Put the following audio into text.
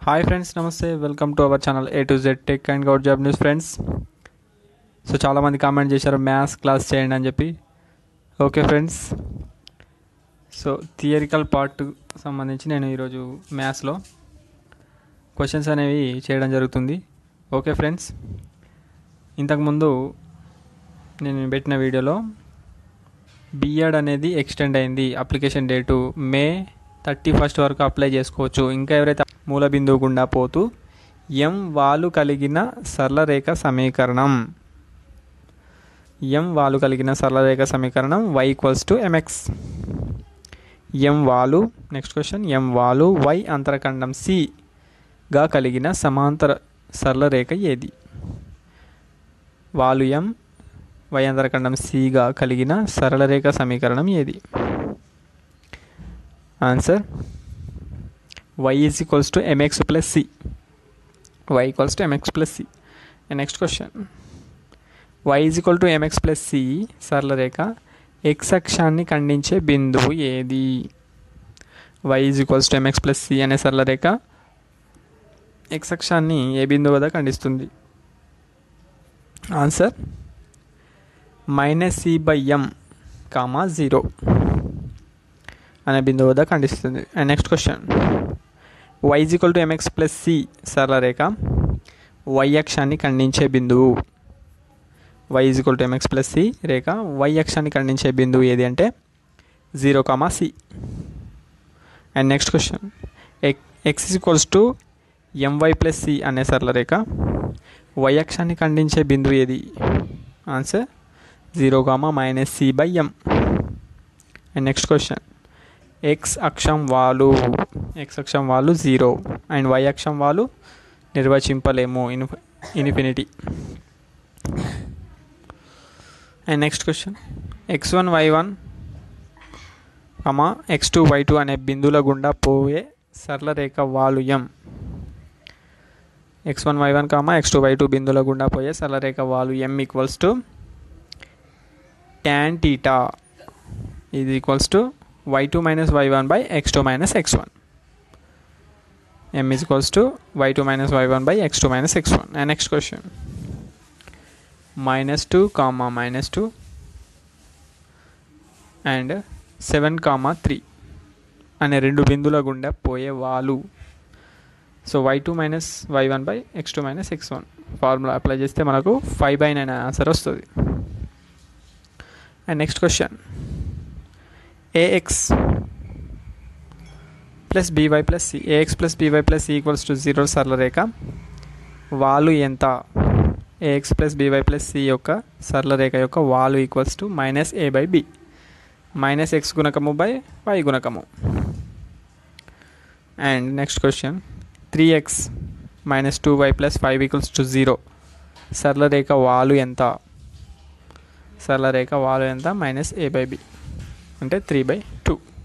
hi friends నమస్తే welcome to our channel A to Z tech and govt job news friends so చాలామంది comment చేశారు maths class చేయండి అని చెప్పి okay friends so theoretical part సంబంధించి నేను ఈరోజు మ్యాథ్స్లో క్వశ్చన్స్ అనేవి చేయడం జరుగుతుంది ఓకే ఫ్రెండ్స్ ఇంతకుముందు నేను పెట్టిన వీడియోలో బిఎడ్ అనేది ఎక్స్టెండ్ అయింది application date May thirty first వరకు అప్లై చేసుకోవచ్చు ఇంకా ఎవరైతే మూల బిందువు గుండా పోతూ ఎం వాలు కలిగిన సరళరేఖ సమీకరణం ఎం వాలు కలిగిన సరళరేఖ సమీకరణం Y equals to M X M వాలు నెక్స్ట్ క్వశ్చన్ ఎం వాలు వై అంతరఖండం సిగా కలిగిన సమాంతర సరళరేఖ ఏది వాలు ఎం వై అంతరఖండం సిగా కలిగిన సరళరేఖ సమీకరణం ఏది answer y is equals to m x plus c y equals to m x plus c next question y is equal to m x plus c సరళరేఖ ఎక్స్ అక్షాన్ని ఖండించే బిందువు ఏది y is equals to m x plus c అనే సరళరేఖ x అక్షాన్ని ఏ బిందువు వద్ద ఖండిస్తుంది answer minus c by m comma zero అనే బిందువు వద్ద ఖండిస్తుంది and next question y equal to m x plus c సరళరేఖ వై అక్షాన్ని ఖండించే బిందువు y equal to m x plus c రేఖ వై అక్షాన్ని ఖండించే బిందువు ఏది అంటే zero comma c and next question x x equals to m y plus c అనే సరళరేఖ వై అక్షాన్ని ఖండించే బిందువు ఏది answer zero comma minus c by m and next question x అక్షం వాలు ఎక్స్ అక్షం వాలు జీరో అండ్ వై అక్షం వాలు నిర్వచింపలేము in infinity and next question x one y one comma x two y two అనే బిందువుల గుండా పోయే సరళరేఖ వాలు m x one y one comma x two y two బిందువుల గుండా పోయే సరళరేఖ వాలు m equals to tan theta ఇది equals to y2 minus y1 by x2 minus x1 m is equals to y2 minus y1 by x2 minus x1 and next question minus 2 comma minus 2 and 7 comma 3 అనే రెండు బిందుల గుండా పోయే వాలు so y two minus y one by x two minus x one formula apply చేస్తే మనకు five by nine answer వస్తుంది and next question a x plus b y plus c a x plus b y plus c equals to zero సరళరేఖ వాలు ఎంత a x plus b y plus c యొక్క సరళరేఖ యొక్క వాలు equals to minus a by b minus x గుణకము by y గుణకము and next question three X minus two y plus five equals to zero సరళరేఖ వాలు ఎంత సరళరేఖ వాలు ఎంత మైనస్ ఏ బై బి అంటే త్రీ బై టూ